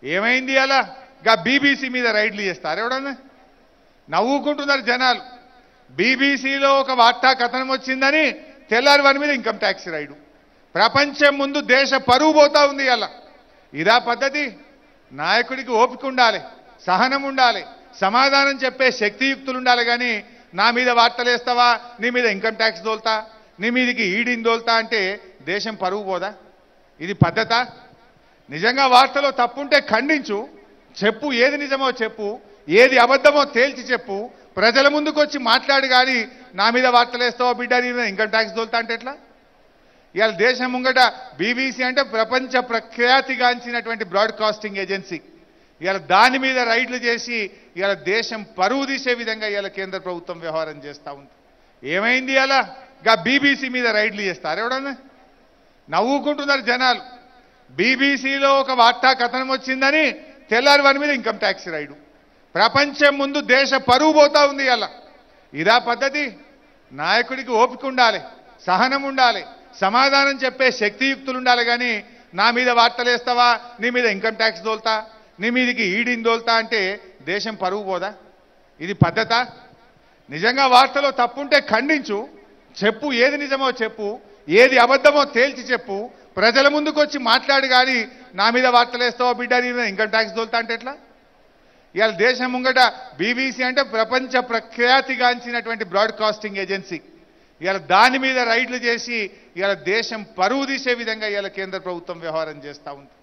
ఏమైంది అలా గా బీబీసీ మీద రైడ్లు చేస్తారు ఎవడన్నా నవ్వుకుంటున్నారు జనాలు బీబీసీలో ఒక వార్తా కథనం వచ్చిందని తెల్లారి వారి మీద ఇన్కమ్ ట్యాక్స్ రైడు ప్రపంచం ముందు దేశ పరువు పోతా ఉంది అలా ఇదా పద్ధతి నాయకుడికి ఓపిక ఉండాలి సహనం ఉండాలి సమాధానం చెప్పే శక్తియుక్తులు ఉండాలి కానీ నా మీద వార్తలు వేస్తావా నీ మీద ఇన్కమ్ ట్యాక్స్ దోల్తా నీ మీదకి ఈడిని దోల్తా అంటే దేశం పరువు పోదా ఇది పద్ధత నిజంగా వార్తలో తప్పుంటే ఖండించు చెప్పు ఏది నిజమో చెప్పు ఏది అబద్ధమో తేల్చి చెప్పు ప్రజల ముందుకు వచ్చి మాట్లాడు కానీ నా మీద వార్తలు వేస్తావా బిడ్డ నీ మీద ఇన్కమ్ ట్యాక్స్ దోల్తా అంటే ఎట్లా ఇవాళ దేశం ముంగట బీబీసీ అంటే ప్రపంచ ప్రఖ్యాతిగాంచినటువంటి బ్రాడ్కాస్టింగ్ ఏజెన్సీ ఇవాళ దాని మీద రైడ్లు చేసి ఇవాళ దేశం పరువు తీసే విధంగా ఇవాళ కేంద్ర ప్రభుత్వం వ్యవహారం చేస్తూ ఉంది ఏమైంది అలా గా బీబీసీ మీద రైడ్లు చేస్తారు ఎవడన్నా నవ్వుకుంటున్నారు జనాలు బీబీసీలో ఒక వార్తా కథనం వచ్చిందని తెల్లారి వారి మీద ఇన్కమ్ ట్యాక్స్ రైడు ప్రపంచం ముందు దేశ పరువు పోతా ఉంది అలా ఇదా పద్ధతి నాయకుడికి ఓపిక ఉండాలి సహనం ఉండాలి సమాధానం చెప్పే శక్తియుక్తులు ఉండాలి కానీ నా మీద వార్తలు వేస్తావా నీ మీద ఇన్కమ్ ట్యాక్స్ దోల్తా నీ మీదకి ఈడిని దోల్తా అంటే దేశం పరువు పోదా ఇది పద్ధత నిజంగా వార్తలో తప్పుంటే ఖండించు చెప్పు ఏది నిజమో చెప్పు ఏది అబద్ధమో తేల్చి చెప్పు ప్రజల ముందుకు వచ్చి మాట్లాడు కానీ నా మీద వార్తలు వేస్తావా బిడ్డ నీ మీద ఇన్కమ్ ట్యాక్స్ దోల్తా అంటే ఎట్లా ఇవాళ దేశం ముంగట బీబీసీ అంటే ప్రపంచ ప్రఖ్యాతిగాంచినటువంటి బ్రాడ్కాస్టింగ్ ఏజెన్సీ ఇవాళ దాని మీద రైడ్లు చేసి ఇవాళ దేశం పరువు తీసే విధంగా ఇవాళ కేంద్ర ప్రభుత్వం వ్యవహారం చేస్తూ ఉంది